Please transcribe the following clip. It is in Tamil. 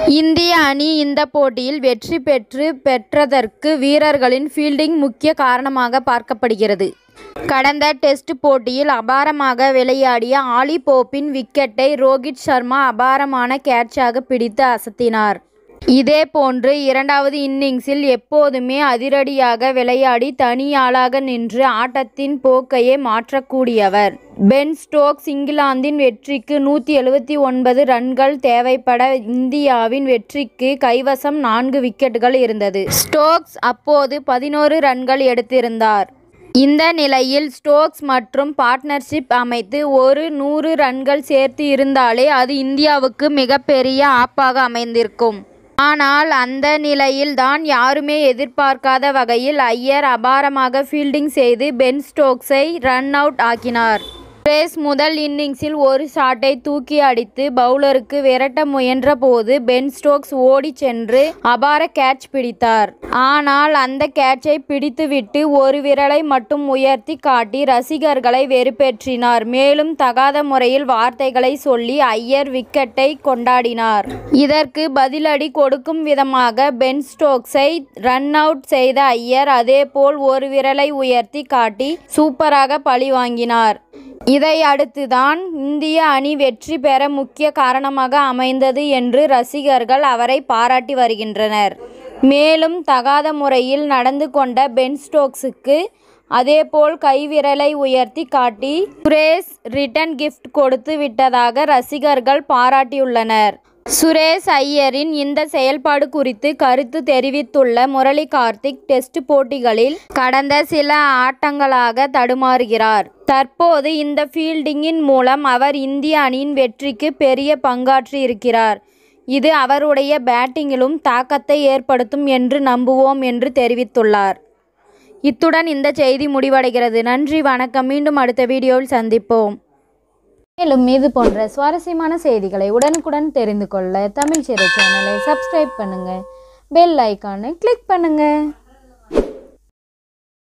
இந்திய அணி இந்த போட்டியில் வெற்றி பெற்று பெற்றதற்கு வீரர்களின் ஃபீல்டிங் முக்கிய காரணமாக பார்க்கப்படுகிறது கடந்த டெஸ்ட் போட்டியில் அபாரமாக விளையாடிய ஆலி போப்பின் விக்கெட்டை ரோஹித் சர்மா அபாரமான கேட்சாக பிடித்து அசத்தினார் இதேபோன்று இரண்டாவது இன்னிங்ஸில் எப்போதுமே அதிரடியாக விளையாடி தனியாளாக நின்று ஆட்டத்தின் போக்கையே மாற்றக்கூடியவர் பென் ஸ்டோக்ஸ் இங்கிலாந்தின் வெற்றிக்கு நூற்றி எழுபத்தி ஒன்பது ரன்கள் தேவைப்பட இந்தியாவின் வெற்றிக்கு கைவசம் நான்கு விக்கெட்டுகள் இருந்தது ஸ்டோக்ஸ் அப்போது பதினோரு ரன்கள் எடுத்திருந்தார் இந்த நிலையில் ஸ்டோக்ஸ் மற்றும் பார்ட்னர்ஷிப் அமைத்து ஒரு நூறு ரன்கள் சேர்த்து இருந்தாலே அது இந்தியாவுக்கு மிகப்பெரிய ஆப்பாக அமைந்திருக்கும் ஆனால் அந்த நிலையில் தான் யாருமே எதிர்பார்க்காத வகையில் ஐயர் அபாரமாக ஃபீல்டிங் செய்து பென் ஸ்டோக்ஸை ரன் அவுட் ஆக்கினார் சுரேஷ் முதல் இன்னிங்ஸில் ஒரு ஷாட்டை தூக்கி அடித்து பவுலருக்கு விரட்ட முயன்ற போது பென் ஸ்டோக்ஸ் ஓடி சென்று அபார கேட்ச் பிடித்தார் ஆனால் அந்த கேட்சை பிடித்துவிட்டு ஒரு விரலை மட்டும் உயர்த்தி காட்டி ரசிகர்களை வெறுப்பேற்றினார் மேலும் தகாத முறையில் வார்த்தைகளை சொல்லி ஐயர் விக்கெட்டை கொண்டாடினார் இதற்கு பதிலடி கொடுக்கும் விதமாக பென் ஸ்டோக்ஸை ரன் அவுட் செய்த ஐயர் அதேபோல் ஒரு விரலை உயர்த்தி காட்டி சூப்பராக பழி வாங்கினார் இதை அடுத்துதான் இந்திய அணி வெற்றி பெற முக்கிய காரணமாக அமைந்தது என்று ரசிகர்கள் அவரை பாராட்டி வருகின்றனர் மேலும் தகாத முறையில் நடந்து கொண்ட பென் ஸ்டோக்ஸுக்கு அதேபோல் கைவிரலை உயர்த்தி காட்டி சுரேஷ் ரிட்டன் கிஃப்ட் கொடுத்து விட்டதாக ரசிகர்கள் பாராட்டியுள்ளனர் சுரேஷ் ஐயரின் இந்த செயல்பாடு குறித்து கருத்து தெரிவித்துள்ள முரளி கார்த்திக் டெஸ்ட் போட்டிகளில் கடந்த சில ஆட்டங்களாக தடுமாறுகிறார் தற்போது இந்த ஃபீல்டிங்கின் மூலம் அவர் இந்திய அணியின் வெற்றிக்கு பெரிய பங்காற்றி இருக்கிறார் இது அவருடைய பேட்டிங்கிலும் தாக்கத்தை ஏற்படுத்தும் என்று நம்புவோம் என்று தெரிவித்துள்ளார் இத்துடன் இந்த செய்தி முடிவடைகிறது நன்றி வணக்கம் மீண்டும் அடுத்த வீடியோவில் சந்திப்போம் மேலும் இது போன்ற சுவாரஸ்யமான செய்திகளை உடனுக்குடன் தெரிந்து கொள்ள தமிழ் சிறை சேனலை சப்ஸ்கிரைப் பண்ணுங்க பெல் ஐக்கானை கிளிக் பண்ணுங்க